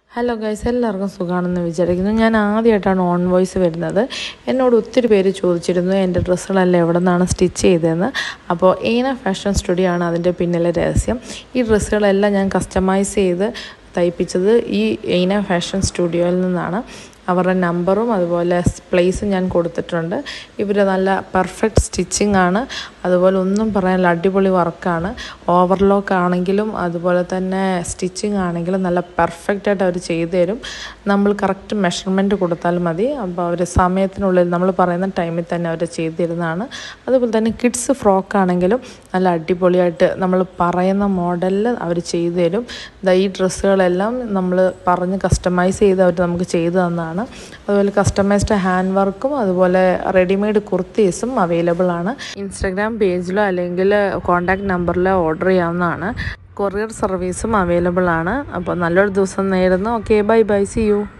hello guys എല്ലാവർക്കും സുഖമാണെന്ന് വിചാരിക്കുന്നു ഞാൻ ആദ്യമായിട്ടാണ് ഓൺ വോയിസ് വരുന്നത് എന്നോട് ഒത്തിരി പേര് ചോദിച്ചിരുന്നു എൻ്റെ ഡ്രസ്സുകളെല്ലാം എവിടെ നിന്നാണ് സ്റ്റിച്ച് ചെയ്തതെന്ന് അപ്പോൾ ഏന ഫാഷൻ സ്റ്റുഡിയോ ആണ് അതിൻ്റെ പിന്നിലെ രഹസ്യം ഈ ഡ്രസ്സുകളെല്ലാം ഞാൻ കസ്റ്റമൈസ് ചെയ്ത് തയ്പ്പിച്ചത് ഈ എയ്ന ഫാഷൻ സ്റ്റുഡിയോയിൽ നിന്നാണ് അവരുടെ നമ്പറും അതുപോലെ പ്ലേസും ഞാൻ കൊടുത്തിട്ടുണ്ട് ഇവർ നല്ല പെർഫെക്റ്റ് സ്റ്റിച്ചിങ് ആണ് അതുപോലെ ഒന്നും പറയാനില്ല അടിപൊളി വർക്കാണ് ഓവർലോക്ക് ആണെങ്കിലും അതുപോലെ തന്നെ സ്റ്റിച്ചിങ് ആണെങ്കിലും നല്ല പെർഫെക്റ്റ് ആയിട്ട് അവർ ചെയ്തു തരും നമ്മൾ കറക്റ്റ് മെഷർമെൻറ്റ് കൊടുത്താൽ മതി അപ്പോൾ അവർ സമയത്തിനുള്ളിൽ നമ്മൾ പറയുന്ന ടൈമിൽ തന്നെ അവർ ചെയ്തു തരുന്നതാണ് അതുപോലെ തന്നെ കിഡ്സ് ഫ്രോക്ക് ആണെങ്കിലും നല്ല അടിപൊളിയായിട്ട് നമ്മൾ പറയുന്ന മോഡലിൽ അവർ ചെയ്തു തരും ദാ ഈ ഡ്രസ്സുകളെല്ലാം നമ്മൾ പറഞ്ഞ് കസ്റ്റമൈസ് ചെയ്ത് അവർ നമുക്ക് ചെയ്തു തന്നതാണ് അതുപോലെ കസ്റ്റമൈസ്ഡ് ഹാൻഡ് വർക്കും അതുപോലെ റെഡിമെയ്ഡ് കുർത്തീസും അവൈലബിൾ ആണ് ഇൻസ്റ്റഗ്രാം പേജിലോ അല്ലെങ്കിൽ കോൺടാക്ട് നമ്പറിലോ ഓർഡർ ചെയ്യാവുന്നതാണ് കൊറിയർ സർവീസും അവൈലബിൾ ആണ് അപ്പോൾ നല്ലൊരു ദിവസം നേരുന്നു okay bye bye see U